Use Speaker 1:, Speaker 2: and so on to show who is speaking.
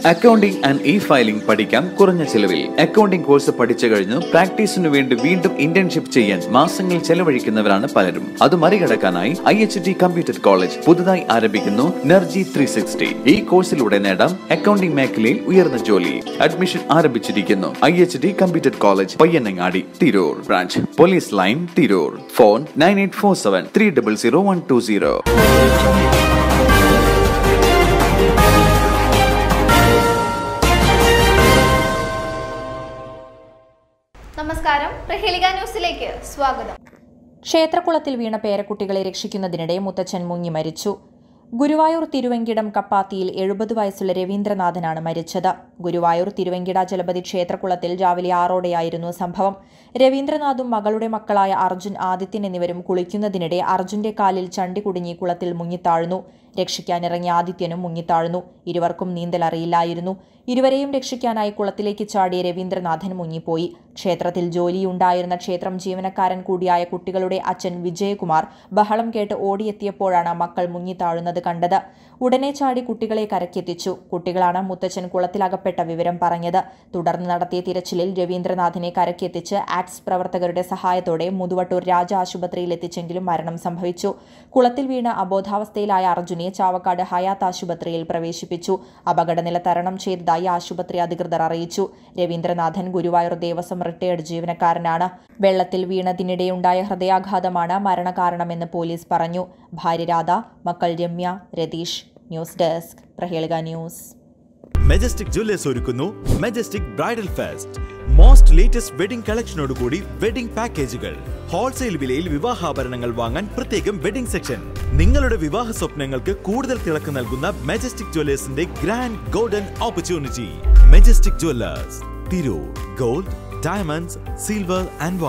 Speaker 1: accounting and E filing പഠിക്കാം കുറഞ്ഞ ചിലവിൽ അക്കൗണ്ടിംഗ് കോഴ്സ് പഠിച്ചു കഴിഞ്ഞ് പ്രാക്ടീസിനു വേണ്ടി വീണ്ടും ഇന്റേൺഷിപ്പ് ചെയ്യാൻ മാസങ്ങൾ ചെലവഴിക്കുന്നവരാണ് പലരും അത് മറികടക്കാനായി I H T computer college പുതുതായി ആരംഭിക്കുന്നു നർജി ത്രീ സിക്സ്റ്റി ഈ കോഴ്സിലൂടെ നേടാം അക്കൗണ്ടിംഗ് മേഖലയിൽ ഉയർന്ന ജോലി അഡ്മിഷൻ ആരംഭിച്ചിരിക്കുന്നു I H T computer college Payyanangadi Tirur branch police line Tirur phone nine eight four seven three double zero one two zero
Speaker 2: നമസ്കാരം പ്രഹേലിക ന്യൂസിലേക്ക് സ്വാഗതം
Speaker 3: ക്ഷേത്രക്കുളത്തിൽ വീണ പേരക്കുട്ടികളെ രക്ഷിക്കുന്നതിനിടെ മുത്തച്ഛൻ മുങ്ങി മരിച്ചു ഗുരുവായൂർ തിരുവെങ്കിടം കപ്പാത്തിയിൽ എഴുപത് വയസ്സുള്ള രവീന്ദ്രനാഥനാണ് മരിച്ചത് ഗുരുവായൂർ തിരുവെങ്കിട ജലപതി ക്ഷേത്രക്കുളത്തിൽ രാവിലെ ആറോടെയായിരുന്നു സംഭവം രവീന്ദ്രനാഥും മകളുടെ മക്കളായ അർജുൻ ആദിത്യൻ എന്നിവരും കുളിക്കുന്നതിനിടെ അർജുന്റെ കാലിൽ ചണ്ടി കുടുങ്ങി കുളത്തിൽ മുങ്ങിത്താഴ്ന്നു രക്ഷിക്കാനിറങ്ങിയ ആദിത്യനും മുങ്ങിത്താഴ്ന്നു ഇരുവർക്കും നീന്തൽ അറിയില്ലായിരുന്നു ഇരുവരെയും രക്ഷിക്കാനായി കുളത്തിലേക്ക് ചാടിയ രവീന്ദ്രനാഥൻ മുങ്ങിപ്പോയി ക്ഷേത്രത്തിൽ ജോലിയുണ്ടായിരുന്ന ക്ഷേത്രം ജീവനക്കാരൻ കൂടിയായ കുട്ടികളുടെ അച്ഛൻ വിജയകുമാർ ബഹളം കേട്ട് ഓടിയെത്തിയപ്പോഴാണ് മക്കൾ മുങ്ങിത്താഴുന്നത് കണ്ടത് ഉടനെ ചാടി കുട്ടികളെ കരക്കെത്തിച്ചു കുട്ടികളാണ് മുത്തച്ഛൻ കുളത്തിലകപ്പെട്ട വിവരം പറഞ്ഞത് തുടർന്ന് നടത്തിയ തിരച്ചിലിൽ രവീന്ദ്രനാഥിനെ കരക്കെത്തിച്ച് ആക്സ് പ്രവർത്തകരുടെ സഹായത്തോടെ മുതുവട്ടൂർ രാജ ആശുപത്രിയിൽ എത്തിച്ചെങ്കിലും മരണം സംഭവിച്ചു കുളത്തിൽ വീണ് അബോധാവസ്ഥയിലായ അർജുനെ ചാവക്കാട് ഹയാത്ത് ആശുപത്രിയിൽ പ്രവേശിപ്പിച്ചു അപകടനില തരണം ചെയ്തതായി ആശുപത്രി അധികൃതർ അറിയിച്ചു രവീന്ദ്രനാഥൻ ഗുരുവായൂർ ദേവസ്വം റിട്ടയർഡ് ജീവനക്കാരനാണ് വെള്ളത്തിൽ വീണതിനിടെയുണ്ടായ ഹൃദയാഘാതമാണ് മരണകാരണമെന്ന് പോലീസ് പറഞ്ഞു ഭാര്യ രാധ മക്കൾ Ramya Ratheesh news desk Prahelika news
Speaker 4: Majestic Jewellers ഒരുക്കുന്നു Majestic bridal fest most latest wedding കളക്ഷനോടുകൂടി വെഡിംഗ് പാക്കേജുകൾ ഹോൾസെയിൽ വിലയിൽ വിവാഹാഭരണങ്ങൾ വാങ്ങാൻ പ്രത്യേകം വെഡിംഗ് സെക്ഷൻ നിങ്ങളുടെ വിവാഹ സ്വപ്നങ്ങൾക്ക് കൂടുതൽ തിളക്കം നൽകുന്ന മെജസ്റ്റിക് ജുവല്ലേഴ്സിന്റെ grand golden opportunity Majestic Jewellers Tirur gold diamonds silver and